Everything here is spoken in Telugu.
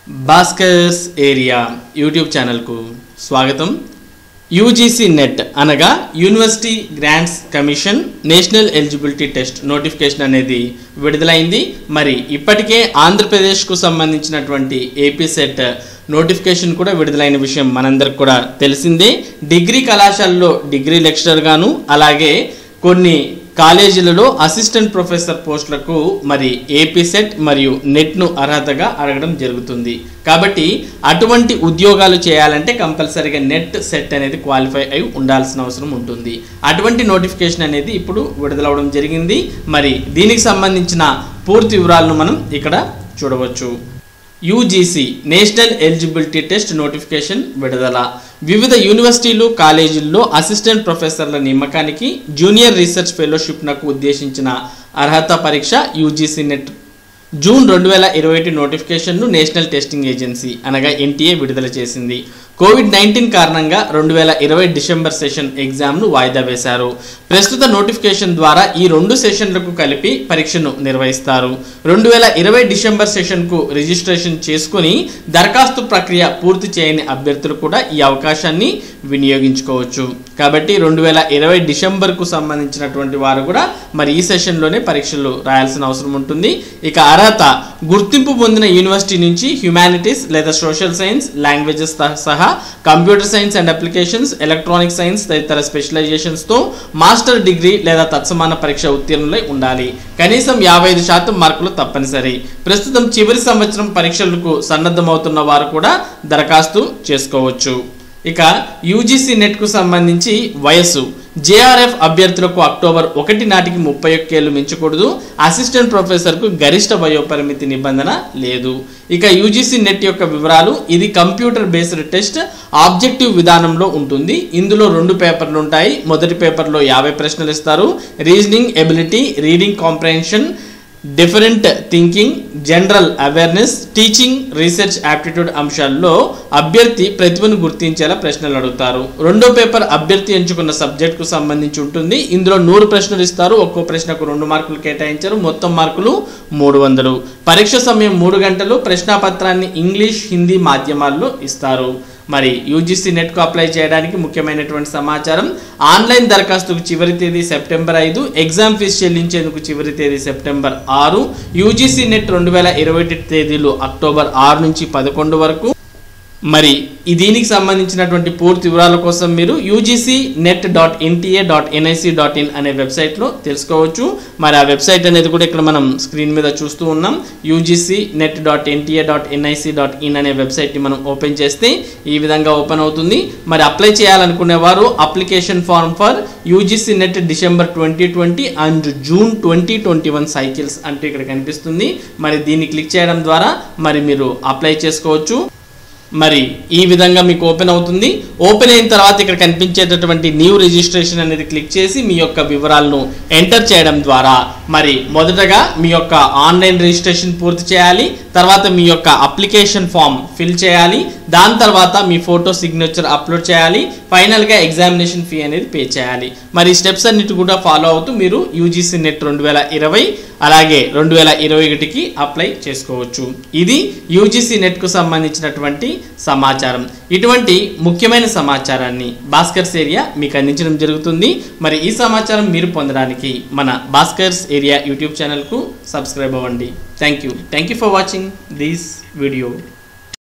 భాస్కర్స్ ఏరియా యూట్యూబ్ ఛానల్కు స్వాగతం యూజీసీ నెట్ అనగా university grants commission national eligibility test notification అనేది విడుదలైంది మరి ఇప్పటికే ఆంధ్రప్రదేశ్కు సంబంధించినటువంటి ఏపీ సెట్ నోటిఫికేషన్ కూడా విడుదలైన విషయం మనందరికి కూడా తెలిసిందే డిగ్రీ కళాశాలలో డిగ్రీ లెక్చరర్ గాను అలాగే కొన్ని కాలేజీలలో అసిస్టెంట్ ప్రొఫెసర్ పోస్టులకు మరి ఏపీ సెట్ మరియు నెట్ను అర్హతగా అడగడం జరుగుతుంది కాబట్టి అటువంటి ఉద్యోగాలు చేయాలంటే కంపల్సరీగా నెట్ సెట్ అనేది క్వాలిఫై అయి ఉండాల్సిన అవసరం ఉంటుంది అటువంటి నోటిఫికేషన్ అనేది ఇప్పుడు విడుదలవడం జరిగింది మరి దీనికి సంబంధించిన పూర్తి వివరాలను మనం ఇక్కడ చూడవచ్చు UGC national eligibility test notification విడుదల వివిధ యూనివర్సిటీలు కాలేజీల్లో అసిస్టెంట్ ప్రొఫెసర్ల నియామకానికి జూనియర్ రీసెర్చ్ ఫెలోషిప్నకు ఉద్దేశించిన అర్హత పరీక్ష యూజీసీ నెట్ జూన్ రెండు వేల ఇరవై ఒకటి నోటిఫికేషన్ను నేషనల్ టెస్టింగ్ ఏజెన్సీ అనగా ఎన్టీఏ విడుదల చేసింది కోవిడ్ నైన్టీన్ కారణంగా రెండు వేల ఇరవై డిసెంబర్ సెషన్ ఎగ్జామ్ను వాయిదా వేశారు ప్రస్తుత నోటిఫికేషన్ ద్వారా ఈ రెండు సెషన్లకు కలిపి పరీక్షను నిర్వహిస్తారు రెండు వేల ఇరవై డిసెంబర్ సెషన్కు రిజిస్ట్రేషన్ చేసుకుని దరఖాస్తు ప్రక్రియ పూర్తి చేయని అభ్యర్థులు కూడా ఈ అవకాశాన్ని వినియోగించుకోవచ్చు కాబట్టి రెండు వేల ఇరవై డిసెంబర్కు సంబంధించినటువంటి వారు కూడా మరి ఈ సెషన్లోనే పరీక్షలు రాయాల్సిన అవసరం ఉంటుంది ఇక అర్హత గుర్తింపు పొందిన యూనివర్సిటీ నుంచి హ్యుమానిటీస్ లేదా సోషల్ సైన్స్ లాంగ్వేజెస్ సహా computer science and applications electronic science తదితర స్పెషలైజేషన్స్తో మాస్టర్ డిగ్రీ లేదా తత్సమాన పరీక్ష ఉత్తీర్ణులై ఉండాలి కనీసం యాభై ఐదు శాతం మార్కులు తప్పనిసరి ప్రస్తుతం చివరి సంవత్సరం పరీక్షలకు సన్నద్ధమవుతున్న వారు కూడా దరఖాస్తు చేసుకోవచ్చు ఇక యూజీసీ నెట్కు సంబంధించి వయస్సు జేఆర్ఎఫ్ అభ్యర్థులకు అక్టోబర్ ఒకటి నాటికి ముప్పై ఒక్కేళ్ళు మించకూడదు అసిస్టెంట్ ప్రొఫెసర్కు గరిష్ట వయోపరిమితి నిబంధన లేదు ఇక యూజీసీ నెట్ యొక్క వివరాలు ఇది కంప్యూటర్ బేస్డ్ టెస్ట్ ఆబ్జెక్టివ్ విధానంలో ఉంటుంది ఇందులో రెండు పేపర్లు ఉంటాయి మొదటి పేపర్లో యాభై ప్రశ్నలు ఇస్తారు reasoning ability reading comprehension different thinking general awareness teaching research aptitude అంశాల్లో అభ్యర్థి ప్రతిభను గుర్తించేలా ప్రశ్నలు అడుగుతారు రెండో పేపర్ అభ్యర్థి ఎంచుకున్న సబ్జెక్టుకు సంబంధించి ఉంటుంది ఇందులో నూరు ప్రశ్నలు ఇస్తారు ఒక్కో ప్రశ్నకు రెండు మార్కులు కేటాయించారు మొత్తం మార్కులు మూడు వందలు పరీక్ష సమయం మూడు గంటలు ప్రశ్నాపత్రాన్ని ఇంగ్లీష్ హిందీ మాధ్యమాల్లో ఇస్తారు మరి యూజీసీ నెట్కు అప్లై చేయడానికి ముఖ్యమైనటువంటి సమాచారం ఆన్లైన్ దరఖాస్తుకు చివరి తేదీ సెప్టెంబర్ ఐదు ఎగ్జామ్ ఫీజు చెల్లించేందుకు చివరి తేదీ సెప్టెంబర్ ఆరు యూజీసీ నెట్ రెండు వేల ఇరవై తేదీలు అక్టోబర్ ఆరు నుంచి పదకొండు వరకు మరి ఈ దీనికి సంబంధించినటువంటి పూర్తి వివరాల కోసం మీరు UGC net dot NTA dot NIC dot in అనే వెబ్సైట్లో తెలుసుకోవచ్చు మరి ఆ వెబ్సైట్ అనేది కూడా ఇక్కడ మనం స్క్రీన్ మీద చూస్తూ ఉన్నాం UGC net dot NTA dot NIC dot in అనే వెబ్సైట్ని మనం ఓపెన్ చేస్తే ఈ విధంగా ఓపెన్ అవుతుంది మరి అప్లై చేయాలనుకునే వారు application form for UGC net December twenty twenty and June twenty twenty one cycles అంటూ ఇక్కడ కనిపిస్తుంది మరి దీన్ని క్లిక్ చేయడం ద్వారా మరి మీరు అప్లై చేసుకోవచ్చు మరి ఈ విధంగా మీకు ఓపెన్ అవుతుంది ఓపెన్ అయిన తర్వాత ఇక్కడ కనిపించేటటువంటి న్యూ రిజిస్ట్రేషన్ అనేది క్లిక్ చేసి మీ యొక్క వివరాలను ఎంటర్ చేయడం ద్వారా మరి మొదటగా మీ యొక్క ఆన్లైన్ రిజిస్ట్రేషన్ పూర్తి చేయాలి తర్వాత మీ యొక్క అప్లికేషన్ ఫామ్ ఫిల్ చేయాలి దాని తర్వాత మీ ఫోటో సిగ్నేచర్ అప్లోడ్ చేయాలి ఫైనల్గా ఎగ్జామినేషన్ ఫీ అనేది పే చేయాలి మరి ఈ స్టెప్స్ అన్నిటి కూడా ఫాలో అవుతూ మీరు యూజీసీ నెట్ రెండు వేల ఇరవై అలాగే రెండు వేల ఇరవై ఒకటికి అప్లై చేసుకోవచ్చు ఇది యూజీసీ నెట్కు సంబంధించినటువంటి సమాచారం ఇటువంటి ముఖ్యమైన సమాచారాన్ని భాస్కర్స్ ఏరియా మీకు అందించడం జరుగుతుంది మరి ఈ సమాచారం మీరు పొందడానికి మన భాస్కర్స్ ఏరియా యూట్యూబ్ ఛానల్కు సబ్స్క్రైబ్ అవ్వండి thank you thank you for watching this video